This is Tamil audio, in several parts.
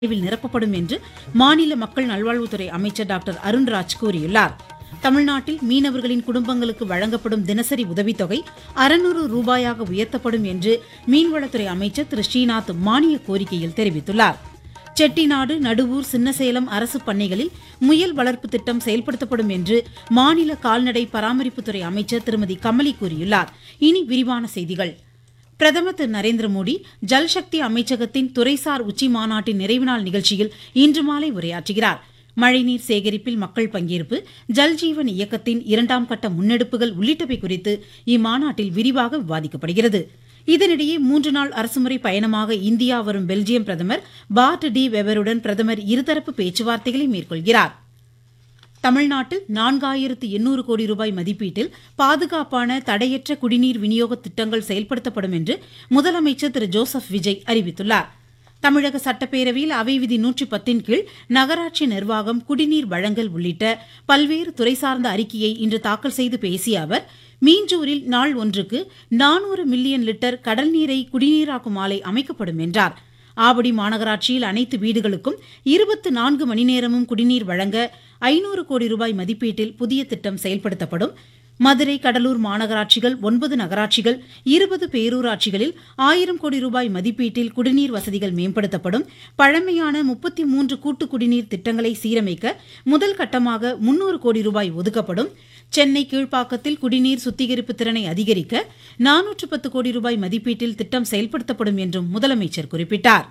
விரைவில் நிரப்பப்படும் என்று மாநில மக்கள் நல்வாழ்வுத்துறை அமைச்சர் டாக்டர் அருண்ராஜ் கூறியுள்ளார் தமிழ்நாட்டில் மீனவர்களின் குடும்பங்களுக்கு வழங்கப்படும் தினசரி உதவித்தொகை அறுநூறு ரூபாயாக உயர்த்தப்படும் என்று மீன்வளத்துறை அமைச்சர் திரு ஸ்ரீநாத் மானிய கோரிக்கையில் தெரிவித்துள்ளார் செட்டிநாடு நடுவூர் சின்னசேலம் அரசு பண்ணைகளில் முயல் வளர்ப்பு திட்டம் செயல்படுத்தப்படும் என்று மாநில கால்நடை பராமரிப்புத்துறை அமைச்சர் திருமதி கமலி கூறியுள்ளார் இனி விரிவான செய்திகள் பிரதமர் திரு நரேந்திர மோடி ஜல்சக்தி அமைச்சகத்தின் துறைசார் உச்சி மாநாட்டின் நிறைவு நாள் நிகழ்ச்சியில் இன்று மாலை உரையாற்றுகிறார் மழைநீர் சேகரிப்பில் மக்கள் பங்கேற்பு ஜல்ஜீவன் இயக்கத்தின் இரண்டாம் கட்ட முன்னெடுப்புகள் உள்ளிட்டவை குறித்து இம்மாநாட்டில் விரிவாக விவாதிக்கப்படுகிறது இதனிடையே மூன்று நாள் அரசுமுறை பயணமாக இந்தியா வரும் பெல்ஜியம் பிரதமர் பார்ட் டி வெபருடன் பிரதமர் இருதரப்பு பேச்சுவார்த்தைகளை மேற்கொள்கிறார் தமிழ்நாட்டில் நான்காயிரத்து எண்ணூறு கோடி ரூபாய் மதிப்பீட்டில் பாதுகாப்பான தடையற்ற குடிநீர் விநியோக திட்டங்கள் செயல்படுத்தப்படும் என்று முதலமைச்சர் திரு ஜோசப் விஜய் அறிவித்துள்ளார் தமிழக சட்டப்பேரவையில் அவை விதி நூற்றி பத்தின் கீழ் நகராட்சி நிர்வாகம் குடிநீர் வழங்கல் உள்ளிட்ட பல்வேறு துறை சார்ந்த அறிக்கையை இன்று தாக்கல் செய்து பேசிய அவர் மீஞ்சூரில் நாள் ஒன்றுக்கு நானூறு மில்லியன் லிட்டர் கடல் நீரை குடிநீராக்கும் ஆலை அமைக்கப்படும் என்றார் ஆவடி மாநகராட்சியில் அனைத்து வீடுகளுக்கும் இருபத்து நான்கு மணி நேரமும் குடிநீர் வழங்க ஐநூறு கோடி ரூபாய் மதிப்பீட்டில் புதிய திட்டம் செயல்படுத்தப்படும் மதுரை கடலூர் மாநகராட்சிகள் ஒன்பது நகராட்சிகள் இருபது பேரூராட்சிகளில் ஆயிரம் கோடி ரூபாய் மதிப்பீட்டில் குடிநீர் வசதிகள் மேம்படுத்தப்படும் பழமையான முப்பத்தி மூன்று கூட்டு குடிநீர் திட்டங்களை சீரமைக்க முதல் கட்டமாக முன்னூறு கோடி ரூபாய் ஒதுக்கப்படும் சென்னை கீழ்ப்பாக்கத்தில் குடிநீர் சுத்திகரிப்பு திறனை அதிகரிக்க நானூற்று பத்து கோடி ரூபாய் மதிப்பீட்டில் திட்டம் செயல்படுத்தப்படும் என்றும் முதலமைச்சர் குறிப்பிட்டார்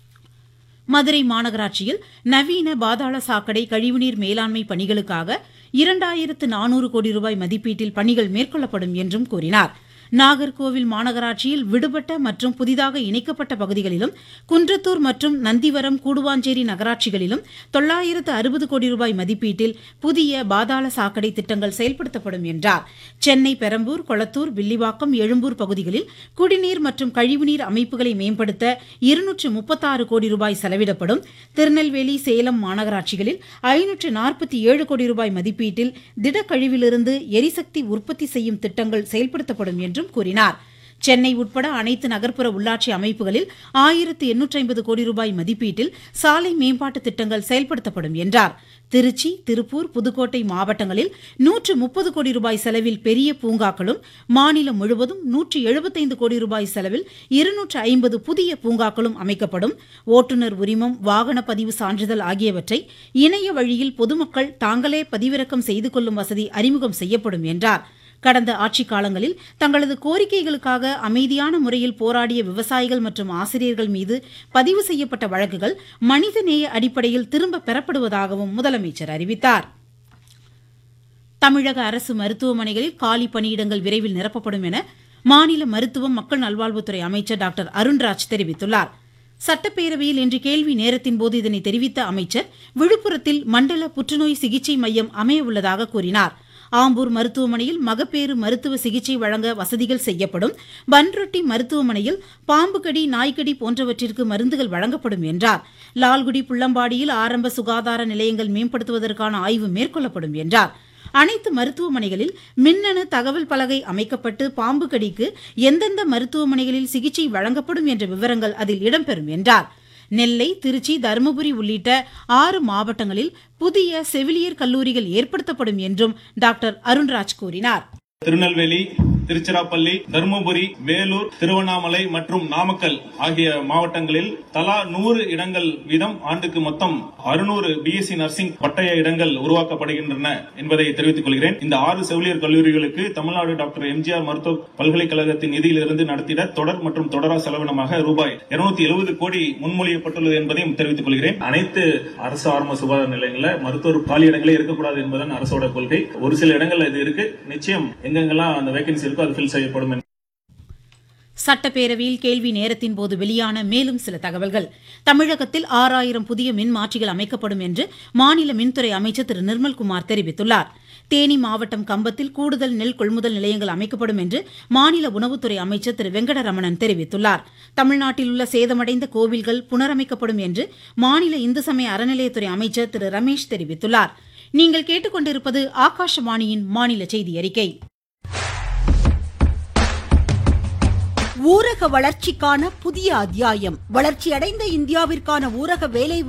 மதுரை மாநகராட்சியில் நவீன பாதாள சாக்கடை கழிவுநீர் மேலாண்மை பணிகளுக்காக இரண்டாயிரத்து நானூறு கோடி ரூபாய் மதிப்பீட்டில் பணிகள் மேற்கொள்ளப்படும் என்றும் கூறினார் நாகர்கோவில் மாநகராட்சியில் விடுபட்ட மற்றும் புதிதாக இணைக்கப்பட்ட பகுதிகளிலும் குன்றத்தூர் மற்றும் நந்திவரம் கூடுவாஞ்சேரி நகராட்சிகளிலும் தொள்ளாயிரத்து அறுபது கோடி ரூபாய் மதிப்பீட்டில் புதிய பாதாள சாக்கடை திட்டங்கள் செயல்படுத்தப்படும் என்றார் சென்னை பெரம்பூர் கொளத்தூர் வில்லிவாக்கம் எழும்பூர் பகுதிகளில் குடிநீர் மற்றும் கழிவுநீர் அமைப்புகளை மேம்படுத்த இருநூற்று முப்பத்தாறு கோடி ரூபாய் செலவிடப்படும் திருநெல்வேலி சேலம் மாநகராட்சிகளில் ஐநூற்று நாற்பத்தி ஏழு கோடி ரூபாய் மதிப்பீட்டில் திடக்கழிவிலிருந்து எரிசக்தி உற்பத்தி செய்யும் திட்டங்கள் செயல்படுத்தப்படும் என்றும் கூறினார் சென்னை உட்பட அனைத்து நகர்ப்புற உள்ளாட்சி அமைப்புகளில் ஆயிரத்து எண்ணூற்றி ஐம்பது கோடி ரூபாய் மதிப்பீட்டில் சாலை மேம்பாட்டு திட்டங்கள் செயல்படுத்தப்படும் என்றார் திருச்சி திருப்பூர் புதுக்கோட்டை மாவட்டங்களில் நூற்று முப்பது கோடி ரூபாய் செலவில் பெரிய பூங்காக்களும் மாநிலம் முழுவதும் நூற்றி எழுபத்தைந்து கோடி ரூபாய் செலவில் இருநூற்று ஐம்பது புதிய பூங்காக்களும் அமைக்கப்படும் ஓட்டுநர் உரிமம் வாகன பதிவு சான்றிதழ் ஆகியவற்றை இணைய வழியில் பொதுமக்கள் தாங்களே பதிவிறக்கம் செய்து கொள்ளும் வசதி அறிமுகம் செய்யப்படும் என்றார் கடந்த ஆட்சிக் காலங்களில் தங்களது கோரிக்கைகளுக்காக அமைதியான முறையில் போராடிய விவசாயிகள் மற்றும் ஆசிரியர்கள் மீது பதிவு செய்யப்பட்ட வழக்குகள் மனிதநேய அடிப்படையில் திரும்ப பெறப்படுவதாகவும் முதலமைச்சர் அறிவித்தார் தமிழக அரசு மருத்துவமனைகளில் காலி பணியிடங்கள் விரைவில் நிரப்பப்படும் என மாநில மருத்துவம் மக்கள் நல்வாழ்வுத்துறை அமைச்சர் டாக்டர் அருண்ராஜ் தெரிவித்துள்ளார் சட்டப்பேரவையில் இன்று கேள்வி நேரத்தின் போது இதனை தெரிவித்த அமைச்சர் விழுப்புரத்தில் மண்டல புற்றுநோய் சிகிச்சை மையம் அமைய உள்ளதாக கூறினார் ஆம்பூர் மருத்துவமனையில் மகப்பேறு மருத்துவ சிகிச்சை வழங்க வசதிகள் செய்யப்படும் பன்ரொட்டி மருத்துவமனையில் பாம்புகடி நாய்க்கடி போன்றவற்றிற்கு மருந்துகள் வழங்கப்படும் என்றார் லால்குடி புள்ளம்பாடியில் ஆரம்ப சுகாதார நிலையங்கள் மேம்படுத்துவதற்கான ஆய்வு மேற்கொள்ளப்படும் என்றார் அனைத்து மருத்துவமனைகளில் மின்னணு தகவல் பலகை அமைக்கப்பட்டு பாம்பு கடிக்கு எந்தெந்த மருத்துவமனைகளில் சிகிச்சை வழங்கப்படும் என்ற விவரங்கள் அதில் இடம்பெறும் என்றார் நெல்லை திருச்சி தருமபுரி உள்ளிட்ட ஆறு மாவட்டங்களில் புதிய செவிலியர் கல்லூரிகள் ஏற்படுத்தப்படும் என்றும் டாக்டர் அருண்ராஜ் கூறினார் திருநெல்வேலி திருச்சிராப்பள்ளி தருமபுரி வேலூர் திருவண்ணாமலை மற்றும் நாமக்கல் ஆகிய மாவட்டங்களில் தலா நூறு இடங்கள் வீதம் ஆண்டுக்கு மொத்தம் அறுநூறு பிஎஸ்சி நர்சிங் பட்டய இடங்கள் உருவாக்கப்படுகின்றன என்பதை தெரிவித்துக் கொள்கிறேன் இந்த ஆறு செவிலியர் கல்லூரிகளுக்கு தமிழ்நாடு டாக்டர் எம்ஜிஆர் மருத்துவ பல்கலைக்கழகத்தின் நிதியிலிருந்து நடத்திட தொடர் மற்றும் தொடரா செலவினமாக ரூபாய் இருநூத்தி எழுபது கோடி முன்மொழியப்பட்டுள்ளது என்பதையும் தெரிவித்துக் கொள்கிறேன் அனைத்து அரசு ஆரம்ப சுகாதார நிலையங்களில் மருத்துவர் காலி இடங்களே இருக்கக்கூடாது என்பதுதான் அரசோட கொள்கை ஒரு சில இடங்கள்ல இது இருக்கு நிச்சயம் எங்கெங்கெல்லாம் அந்த வேகன்சி இருக்கோ அது ஃபில் செய்யப்படும் சட்டப்பேரவையில் கேள்வி நேரத்தின் போது வெளியான மேலும் சில தகவல்கள் தமிழகத்தில் ஆறாயிரம் புதிய மின் மாற்றிகள் அமைக்கப்படும் என்று மாநில மின்துறை அமைச்சர் திரு நிர்மல்குமார் தெரிவித்துள்ளார் தேனி மாவட்டம் கம்பத்தில் கூடுதல் நெல் கொள்முதல் நிலையங்கள் அமைக்கப்படும் என்று மாநில உணவுத்துறை அமைச்சர் திரு வெங்கடரமணன் தெரிவித்துள்ளார் தமிழ்நாட்டில் உள்ள சேதமடைந்த கோவில்கள் புனரமைக்கப்படும் என்று மாநில இந்து சமய அறநிலையத்துறை அமைச்சர் திரு ரமேஷ் தெரிவித்துள்ளார் நீங்கள் கேட்டுக்கொண்டிருப்பது ஆகாஷவாணியின் மாநில செய்தி அறிக்கை ஊரக வளர்ச்சிக்கான புதிய அத்தியாயம் வளர்ச்சியடைந்த இந்தியாவிற்கான ஊரக வேலை